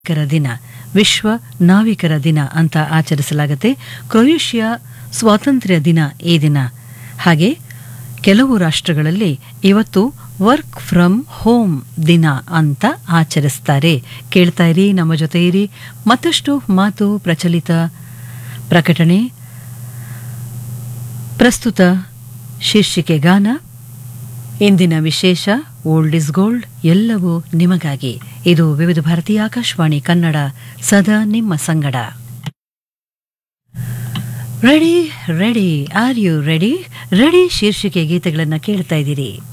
ನಾವಿಕರ ದಿನ ವಿಶ್ವ ನಾವಿಕರ ದಿನ ಅಂತ ಆಚರಿಸಲಾಗುತ್ತೆ ಕ್ರೊಯೇಷಿಯಾ ಸ್ವಾತಂತ್ರ್ಯ ದಿನ ಈ ದಿನ ಹಾಗೆ ಕೆಲವು ರಾಷ್ಟ್ರಗಳಲ್ಲಿ ಇವತ್ತು ವರ್ಕ್ ಫ್ರಮ್ ಹೋಮ್ ದಿನ ಅಂತ ಆಚರಿಸ್ತಾರೆ ಕೇಳ್ತಾ ಇರಿ ನಮ್ಮ ಜೊತೆ ಇರಿ ಮತ್ತಷ್ಟು ಮಾತು ಪ್ರಚಲಿತ ಪ್ರಕಟಣೆ ಪ್ರಸ್ತುತ ಶೀರ್ಷಿಕೆ ಗಾನ ಇಂದಿನ ವಿಶೇಷ ಓಲ್ಡ್ ಇಸ್ ಗೋಲ್ಡ್ ಎಲ್ಲವೂ ನಿಮಗಾಗಿ ಇದು ವಿವಿಧ ಭಾರತೀಯ ಆಕಾಶವಾಣಿ ಕನ್ನಡ ಸದಾ ನಿಮ್ಮ ಸಂಗಡ ready ready are you ready ready ಶೀರ್ಷಿಕೆ ಗೀತೆಗಳನ್ನು ಕೇಳ್ತಾ ಇದ್ದೀರಿ